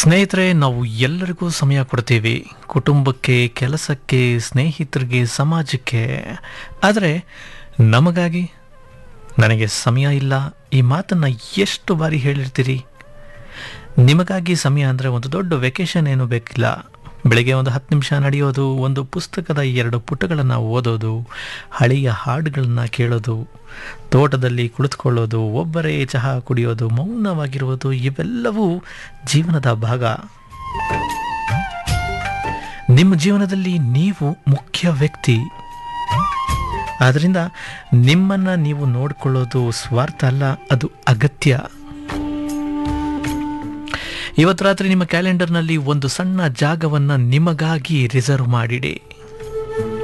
ಸ್ನೇಹಿತರೆ ನಾವು ಎಲ್ಲರಿಗೂ ಸಮಯ ಕೊಡ್ತೀವಿ ಕುಟುಂಬಕ್ಕೆ ಕೆಲಸಕ್ಕೆ ಸ್ನೇಹಿತರಿಗೆ ಸಮಾಜಕ್ಕೆ ಆದರೆ ನಮಗಾಗಿ ನನಗೆ ಸಮಯ ಇಲ್ಲ ಈ ಮಾತನ್ನು ಎಷ್ಟು ಬಾರಿ ಹೇಳಿರ್ತೀರಿ ನಿಮಗಾಗಿ ಸಮಯ ಅಂದರೆ ಒಂದು ದೊಡ್ಡ ವೆಕೇಶನ್ ಏನೂ ಬೇಕಿಲ್ಲ ಬೆಳಗ್ಗೆ ಒಂದು ಹತ್ತು ನಿಮಿಷ ನಡೆಯೋದು ಒಂದು ಪುಸ್ತಕದ ಎರಡು ಪುಟಗಳನ್ನು ಓದೋದು ಹಳೆಯ ಹಾಡುಗಳನ್ನು ಕೇಳೋದು ತೋಟದಲ್ಲಿ ಕುಳಿತುಕೊಳ್ಳೋದು ಒಬ್ಬರೇ ಚಹಾ ಕುಡಿಯೋದು ಮೌನವಾಗಿರುವುದು ಇವೆಲ್ಲವೂ ಜೀವನದ ಭಾಗ ನಿಮ್ಮ ಜೀವನದಲ್ಲಿ ನೀವು ಮುಖ್ಯ ವ್ಯಕ್ತಿ ಆದ್ದರಿಂದ ನಿಮ್ಮನ್ನು ನೀವು ನೋಡಿಕೊಳ್ಳೋದು ಸ್ವಾರ್ಥ ಅಲ್ಲ ಅದು ಅಗತ್ಯ ಇವತ್ತು ರಾತ್ರಿ ನಿಮ್ಮ ಕ್ಯಾಲೆಂಡರ್ನಲ್ಲಿ ಒಂದು ಸಣ್ಣ ಜಾಗವನ್ನು ನಿಮಗಾಗಿ ರಿಸರ್ವ್ ಮಾಡಿಡಿ